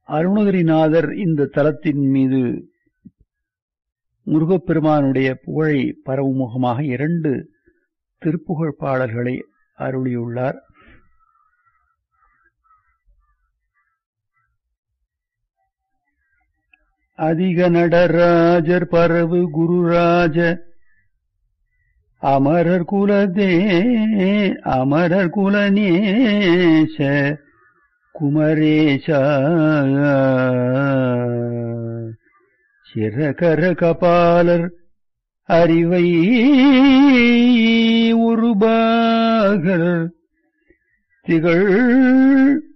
அருணகிரிநாதர் இந்த தலத்தின் மீது முருகப்பெருமானுடைய புகழை பரவும் முகமாக இரண்டு திருப்புகழ் பாடல்களை அருளியுள்ளார் அதிக நடராஜர் பரவு குருராஜ அமரர் குலதே அமரர் குலநேச குமரேச சிறகர கபாலர் அறிவை உருபாகர் திகழ்